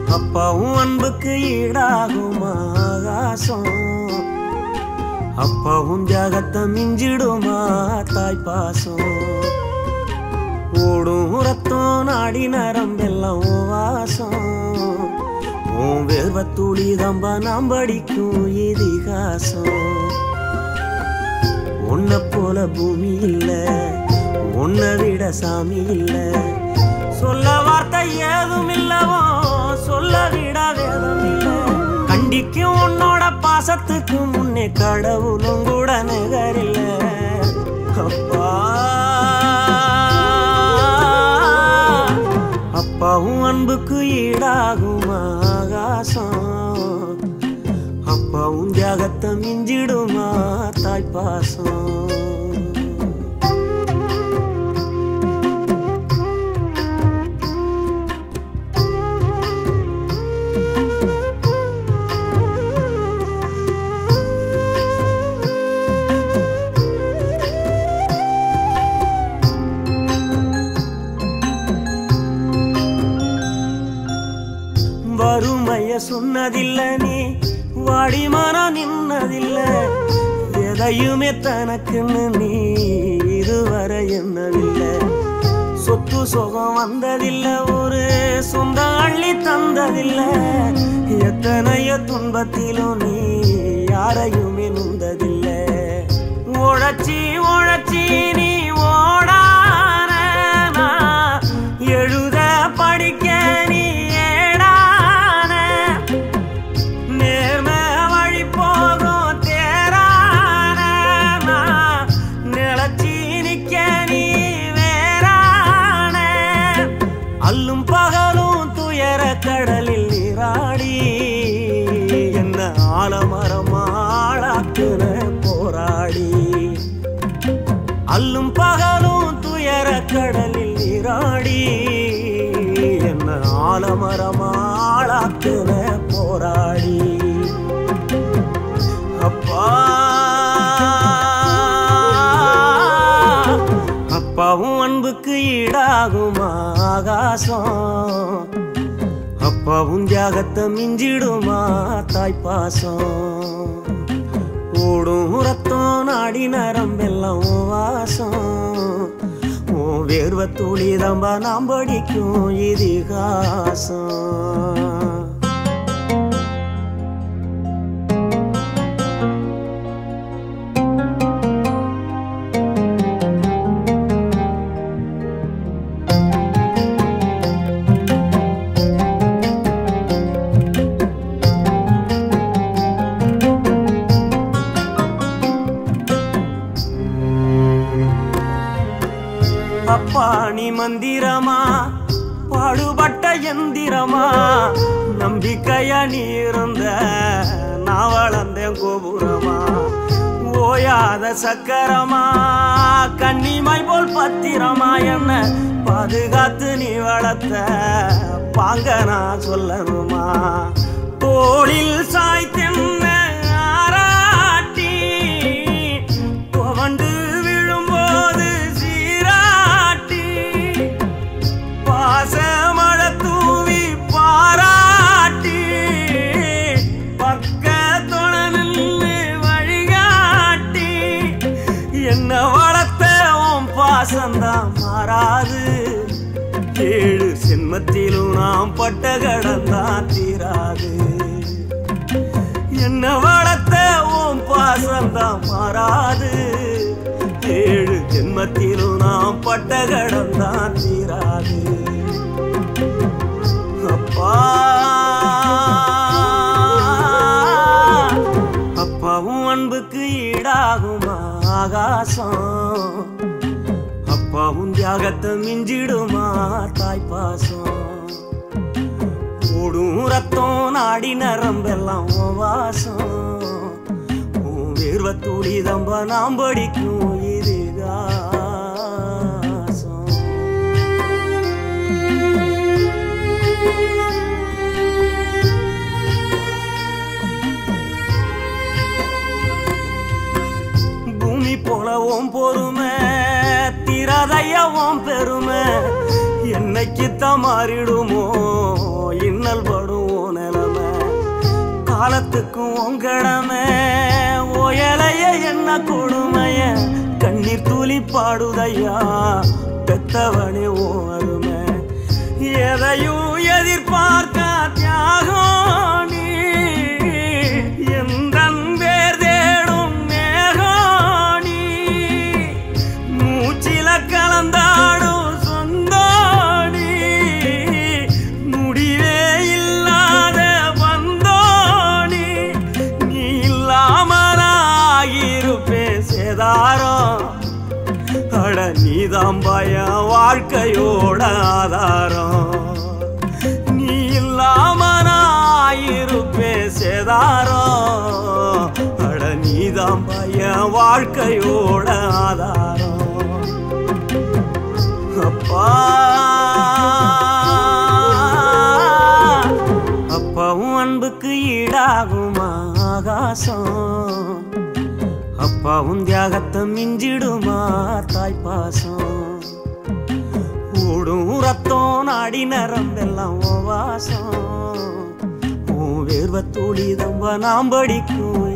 அப்பாவும் அன்புக்கு ஈடாகுமா ஆகாசம் அப்பாவும் தியாகத்தை மிஞ்சிடுமா தாய் பாசம் ஓடும் ரத்தம் நாடி நரம்பெல்லாம் உன் வாசம் உன் வெல்வத்துளி தம்பா நாம் படிக்கும் இதிகாசம் உன்னை போல பூமி இல்ல உன்னை விட சாமி இல்ல சொல்ல வார்த்தை ஏதும் இல்லவோ சொல்ல விட வேதம் இல்ல கண்டிக்கும் உன்னோட பாசத்துக்கு முன்னே கடவுளும் கூட நிகரில்ல அப்பா அப்பாவும் அன்புக்கு ஈடாகும் ஆகாசம் அப்பாவும் தியாகத்தை மிஞ்சிடுமா தாய் பாசம் வறுமைய சொன்னதில்ல நீ வாடி மனம் நின்னதில்ல எதையுமே தனக்குன்னு நீ இதுவரை என்னதில்ல சொத்து சுகம் வந்ததில்ல ஒரு சொந்த அள்ளி தந்ததில்ல எத்தனையோ துன்பத்திலும் நீ யாரையுமே நுந்ததில்ல உழைச்சி உழைச்சி நீ ஓடான நான் எழுத படிக்க நீ ஏடான நேர்ம வழி போகும் தேரான நான் நிலச்சி நிக்க நீ வேறான அல்லும் பகலும் துயர கடலில் நீராடி என்ன ஆலமரமாளாக்குன போராடி அல்லும் பகலும் துயர கடலில் நீராடி என்ன ஆலமரமாளாக்குன போராடி அப்பா அப்பாவும் அன்புக்கு ஈடாகும் ஆகாசம் அப்பாவும் தியாகத்தை மிஞ்சிடுமா தாய் பாசம் ஓடும் ரத்தம் நாடி நரம்பெல்லாம் உன் வாசம் உன் வேர்வ துளி தம்பா நாம் படிக்கும் இதிகாசம் அப்பா நீ மந்திரமா பாடுபட்ட எந்திரமா நம்பிக்கையா நீ இருந்த நான் வளர்ந்தேன் கோபுரமா ஓயாத சக்கரமா கன்னிமை போல் பத்திரமா என்ன பாதுகாத்து நீ வளர்த்த பாங்க நான் சொல்லணுமா தோளில் சாய்த்தென்ன ஆராட்டி துவண்டு விழும்போது சீராட்டி பாசமழ தூவி பாராட்டி பக்கத்தொண நின்று வழிகாட்டி என்ன வளர்த்த உன் பாசந்தான் மாறாது ஏழு சென்மத்திலும் நாம் பட்ட கடந்தான் தீராது என்ன வளர்த்த உன் பாசந்தான் மாறாது ஏழு ஜென்மத்திலும் நாம் பட்ட கடந்தான் தீராது அப்பா அப்பாவும் அன்புக்கு ஈடாகும் ஆகாசம் அப்பாவும் தியாகத்தை மிஞ்சிடுமா தாய் பாசம் ஓடும் ரத்தம் நாடி நரம்பெல்லாம் உன் வாசம் உன் வேர்வ துளி தம்ப நாம் படிக்கும் இதுகாசம் பூமி போல உன் பொறுமை திராதையா உன் பெருமை என்னைக்குத்தான் மாறிடுமோ இன்னல் படும் காலத்துக்கும் உங்கடமை ஓயலைய என்ன கொடுமைய கண்ணீர் துளி பாடுதையா பெத்தவனே ஓ அருமை எதையும் எதிர்பார்க்க தியாகம் நீ எந்தன் பேர் தேடும் மேகம் நீ மூச்சில கலந்தாடும் சொந்தோடி முடிவே இல்லாத வந்தோடி நீ இல்லாமலாகிருப்பே சேதாரம் அட நீதான் பய வாழ்க்கையோட ஆதாரம் நீ இல்லாமலாயிருப்பே சேதாரம் அட நீதான் பய வாழ்க்கையோட ஆதாரம் அப்பா அப்பாவும் அன்புக்கு ஈடாகுமா ஆகாசம் அப்பாவும் தியாகத்தை மிஞ்சிடுமா தாய்ப்பாசம் ஓடும் ரத்தம் நாடி நரம்பெல்லாம் ஓ வாசம் உன் வேர்வ துளி தம்ப நாம் படிக்கும்